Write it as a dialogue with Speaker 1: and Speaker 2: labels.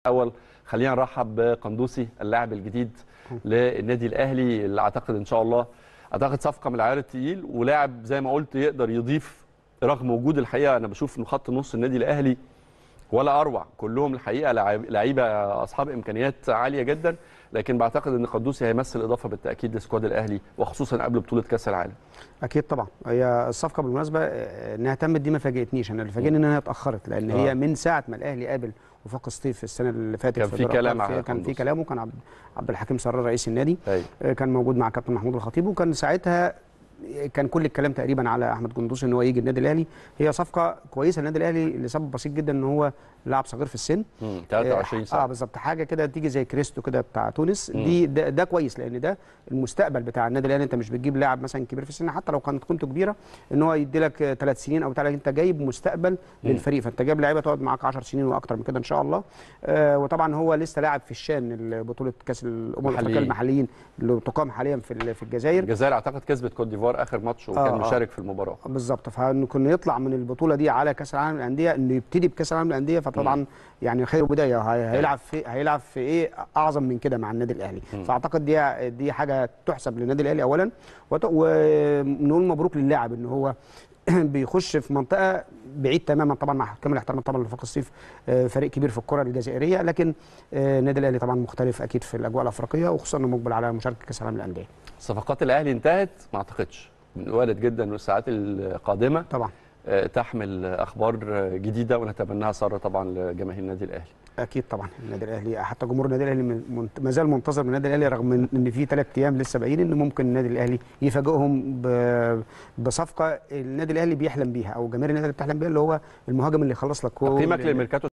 Speaker 1: الاول خلينا نرحب بقندوسي اللاعب الجديد للنادي الاهلي اللي اعتقد ان شاء الله اعتقد صفقه من العيار التقيل ولاعب زي ما قلت يقدر يضيف رغم وجود الحقيقه انا بشوف ان خط نص النادي الاهلي ولا اروع كلهم الحقيقه لعيب- لعيبه اصحاب امكانيات عاليه جدا لكن بعتقد ان قندوسي هيمثل اضافه بالتاكيد لسكواد الاهلي وخصوصا قبل بطوله كاس العالم
Speaker 2: اكيد طبعا هي الصفقه بالمناسبه آه، انها تمت دي ما فاجئتنيش انا اللي فاجئني انها اتاخرت لان
Speaker 1: آه.
Speaker 2: هي من ساعه ما الاهلي قابل وفاق سطيف السنه اللي فاتت
Speaker 1: كان في
Speaker 2: دوري
Speaker 1: كلام
Speaker 2: الأبطال،
Speaker 1: على
Speaker 2: كان في
Speaker 1: قندوسي.
Speaker 2: كلام وكان عبد عبد الحكيم سرار رئيس النادي
Speaker 1: أيوة.
Speaker 2: آه، كان موجود مع كابتن محمود الخطيب وكان ساعتها كان كل الكلام تقريبا على احمد جندوسي ان هو يجي النادي الاهلي هي صفقه كويسه للنادي الاهلي لسبب بسيط جدا ان هو لاعب صغير في السن
Speaker 1: مم، 23
Speaker 2: اه
Speaker 1: سنه
Speaker 2: بالظبط حاجه كده تيجي زي كريستو كده بتاع تونس
Speaker 1: مم.
Speaker 2: دي ده, ده كويس لان ده المستقبل بتاع النادي الاهلي انت مش بتجيب لاعب مثلا كبير في السن حتى لو كانت قيمته كبيره ان هو يدي لك ثلاث سنين او بتاع انت جايب مستقبل للفريق فانت جايب لعيبه تقعد معاك 10 سنين واكتر من كده ان شاء الله آه وطبعا هو لسه لاعب في الشان بطوله كاس الامم الافريقيه
Speaker 1: محليين.
Speaker 2: المحليين اللي تقام حاليا في ال- في الجزائر
Speaker 1: الجزائر اعتقد كسبت كوت ديفوار اخر ماتش وكان
Speaker 2: آه، آه.
Speaker 1: مشارك في المباراه
Speaker 2: بالظبط فانه يطلع من البطوله دي على كاس العالم للانديه انه يبتدي بكاس العالم للانديه فطبعا يعني خير بدايه هي- هيلعب في هيلعب في ايه اعظم من كده مع النادي الاهلي فاعتقد دي دي حاجه تحسب للنادي الاهلي اولا وت- ونقول مبروك للاعب ان هو بيخش في منطقه بعيد تماما طبعا مع كامل احترام طبعا لفاق الصيف آه، فريق كبير في الكره الجزائريه لكن آه، النادي الاهلي طبعا مختلف اكيد في الاجواء الافريقيه وخصوصا انه مقبل على مشاركه كاس العالم للانديه
Speaker 1: صفقات الاهلي انتهت ما اعتقدش وارد جدا ان الساعات القادمه
Speaker 2: طبعا
Speaker 1: آه، تحمل اخبار آه، جديده ونتمناها ساره طبعا لجماهير النادي الاهلي
Speaker 2: اكيد طبعا النادي الاهلي حتى جمهور النادي الاهلي من- من- ما زال منتظر من النادي الاهلي رغم من ان في ثلاث ايام لسه باقيين ان ممكن النادي الاهلي يفاجئهم ب- بصفقه النادي الاهلي بيحلم بيها او جماهير النادي الاهلي بتحلم بيها اللي هو المهاجم اللي يخلص لك كل
Speaker 1: تقييمك للميركاتو